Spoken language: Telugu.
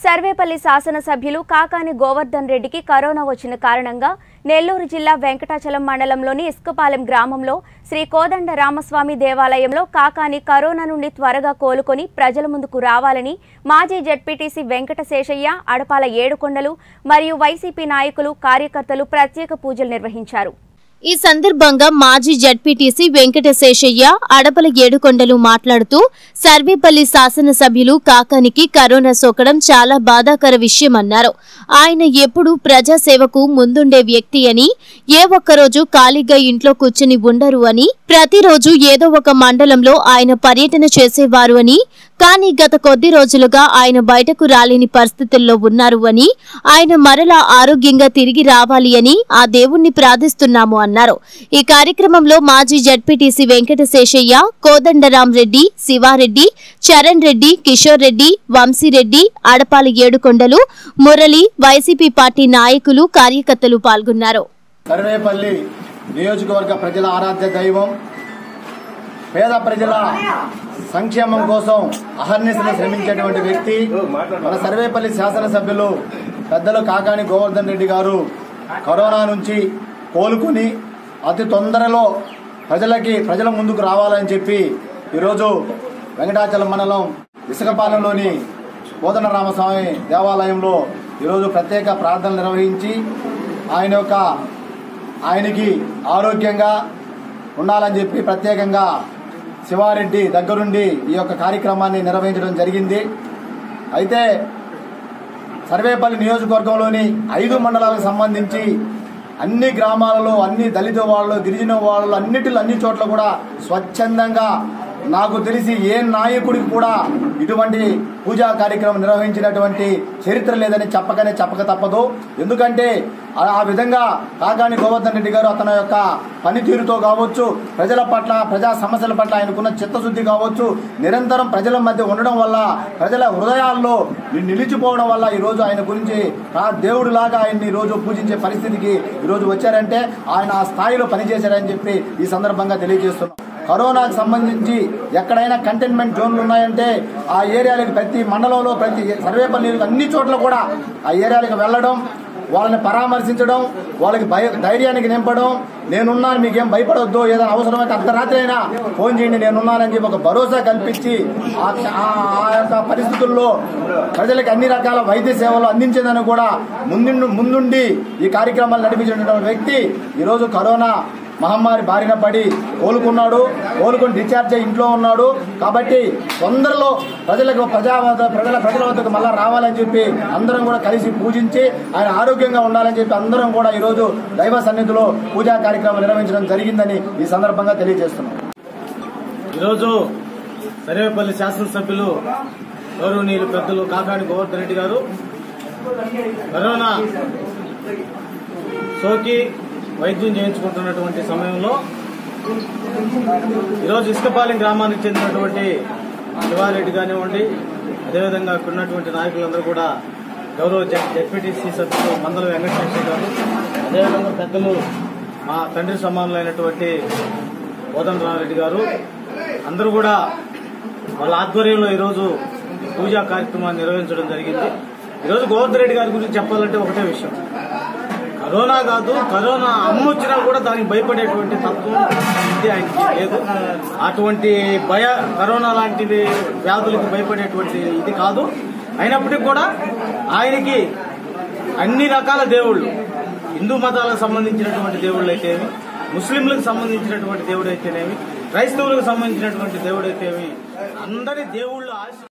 సర్వేపల్లి శాసనసభ్యులు కాకాని గోవర్ధన్ రెడ్డికి కరోనా వచ్చిన కారణంగా నెల్లూరు జిల్లా వెంకటాచలం మండలంలోని ఇసుకపాలెం గ్రామంలో శ్రీ కోదండ రామస్వామి దేవాలయంలో కాకాని కరోనా నుండి త్వరగా కోలుకొని ప్రజల ముందుకు రావాలని మాజీ జడ్పీటీసీ వెంకట శేషయ్య అడపాల ఏడుకొండలు మరియు వైసీపీ నాయకులు కార్యకర్తలు ప్రత్యేక పూజలు నిర్వహించారు ఈ సందర్భంగా మాజీ జడ్పీటీసీ వెంకటశేషయ్య అడపల ఏడుకొండలు మాట్లాడుతూ సర్వేపల్లి శాసనసభ్యులు కాకానికి కరోనా సోకడం చాలా బాధాకర విషయమన్నారు ఆయన ఎప్పుడూ ప్రజాసేవకు ముందుండే వ్యక్తి అని ఏ ఒక్కరోజు ఖాళీగా ఇంట్లో కూర్చుని ఉండరు అని ప్రతిరోజు ఏదో ఒక మండలంలో ఆయన పర్యటన చేసేవారు అని కానీ గత కొద్ది రోజులుగా ఆయన బయటకు రాలేని పరిస్థితుల్లో ఉన్నారు అని ఆయన మరలా ఆరోగ్యంగా తిరిగి రావాలి అని ఆ దేవుణ్ణి ప్రార్థిస్తున్నాము అన్నారు ఈ కార్యక్రమంలో మాజీ ZPTC Venkataseshaiah Kodandaram Reddy Sivareddy Charan Reddy Kishore Reddy Vamsireddy Adapala Yedukondalu Murali YCP party నాయకులు కార్యకర్తలు పాల్గొన్నారు సర్వేపల్లి నియోజకవర్గ ప్రజల ఆరాధ్య దైవం పేద ప్రజల సంక్షేమం కోసం అహర్నిశలు శ్రమించేటువంటి వ్యక్తి మన సర్వేపల్లి శాసనసభ్యులు పెద్దలు కాకాని గోవర్ధన్ రెడ్డి గారు కరోనా నుంచి కోలుకుని అతి తొందరలో ప్రజలకి ప్రజల ముందుకు రావాలని చెప్పి ఈరోజు వెంకటాచలం మండలం ఇసుకపాలెంలోని కోదండరామస్వామి దేవాలయంలో ఈరోజు ప్రత్యేక ప్రార్థనలు నిర్వహించి ఆయన యొక్క ఆయనకి ఆరోగ్యంగా ఉండాలని చెప్పి ప్రత్యేకంగా శివారెడ్డి దగ్గరుండి ఈ యొక్క కార్యక్రమాన్ని నిర్వహించడం జరిగింది అయితే సర్వేపల్లి నియోజకవర్గంలోని ఐదు మండలాలకు సంబంధించి అన్ని గ్రామాలలో అన్ని దళిత వాళ్ళు గిరిజన వాళ్ళు అన్నిటిలో అన్ని చోట్ల కూడా స్వచ్ఛందంగా నాకు తెలిసి ఏ నాయకుడికి కూడా ఇటువంటి పూజా కార్యక్రమం నిర్వహించినటువంటి చరిత్ర లేదని చెప్పకనే చెప్పక తప్పదు ఎందుకంటే ఆ ఆ విధంగా కాకాని గోవర్ధన్ రెడ్డి గారు అతని యొక్క పనితీరుతో కావచ్చు ప్రజల పట్ల ప్రజా సమస్యల పట్ల ఆయనకున్న చిత్తశుద్ధి కావచ్చు నిరంతరం ప్రజల మధ్య ఉండడం వల్ల ప్రజల హృదయాల్లో ని- నిలిచిపోవడం వల్ల ఈ రోజు ఆయన గురించి ఆ దేవుడిలాగా ఆయన్ని ఈ రోజు పూజించే పరిస్థితికి ఈ రోజు వచ్చారంటే ఆయన ఆ స్థాయిలో పనిచేశారని చెప్పి ఈ సందర్భంగా తెలియజేస్తున్నాం కరోనాకు సంబంధించి ఎక్కడైనా కంటైన్మెంట్ జోన్లు ఉన్నాయంటే ఆ ఏరియాలకు ప్రతి మండలంలో ప్రతి సర్వేపల్లి అన్ని చోట్ల కూడా ఆ ఏరియాలకు వెళ్ళడం వాళ్ళని పరామర్శించడం వాళ్ళకి భయ ధైర్యానికి నింపడం నేనున్నాను మీకేం భయపడొద్దు ఏదైనా అవసరమైతే అర్ధరాత్రి అయినా ఫోన్ చేయండి నేనున్నానని చెప్పి ఒక భరోసా కల్పించి ఆ- ఆ- ఆ యొక్క పరిస్థితుల్లో ప్రజలకు అన్ని రకాల వైద్య సేవలు అందించేదని కూడా ముందు ముందుండి ఈ కార్యక్రమాలు నడిపించినటువంటి వ్యక్తి ఈరోజు కరోనా మహమ్మారి బారిన పడి కోలుకున్నాడు కోలుకొని డిశ్చార్జ్ అయ్యి ఇంట్లో ఉన్నాడు కాబట్టి తొందరలో ప్రజలకు ప్రజా వద్ద- ప్రజల ప్రజల వద్దకు మళ్ళా రావాలని చెప్పి అందరం కూడా కలిసి పూజించి ఆయన ఆరోగ్యంగా ఉండాలని చెప్పి అందరం కూడా ఈరోజు దైవ సన్నిధిలో పూజా కార్యక్రమం నిర్వహించడం జరిగిందని ఈ సందర్భంగా తెలియజేస్తున్నాం ఈరోజు సర్వేపల్లి శాసనసభ్యులు గౌరవనీయులు పెద్దలు కాకాని గోవర్ధన్ రెడ్డి గారు కరోనా సోకి వైద్యం చేయించుకుంటున్నటువంటి సమయంలో ఈరోజు ఇసుకపాలెం గ్రామానికి చెందినటువంటి శివారెడ్డి కానివ్వండి అదేవిధంగా ఇక్కడ ఉన్నటువంటి నాయకులందరూ కూడా గౌరవ జడ్పీటీసీ సభ్యులు మందల వెంకటేశ్వర గారు అదేవిధంగా పెద్దలు మా తండ్రి సమానులైనటువంటి కోదండరామరెడ్డి గారు అందరూ కూడా వాళ్ళ ఆధ్వర్యంలో ఈరోజు పూజా కార్యక్రమాన్ని నిర్వహించడం జరిగింది ఈరోజు గోవర్ధన్ రెడ్డి గారి గురించి చెప్పాలంటే ఒకటే విషయం కరోనా కాదు కరోనా అమ్మ వచ్చినా కూడా దానికి భయపడేటువంటి తత్వం ఇది ఆయనకి లేదు అటువంటి భయ కరోనా లాంటివి వ్యాధులకి భయపడేటువంటి ఇది కాదు అయినప్పటికీ కూడా ఆయనకి అన్ని రకాల దేవుళ్ళు హిందూ మతాలకు సంబంధించినటువంటి దేవుళ్ళు అయితేమి ముస్లింలకు సంబంధించినటువంటి దేవుడు అయితేనేమి క్రైస్తవులకు సంబంధించినటువంటి దేవుడు అయితేమి అందరి దేవుళ్ళు ఆశ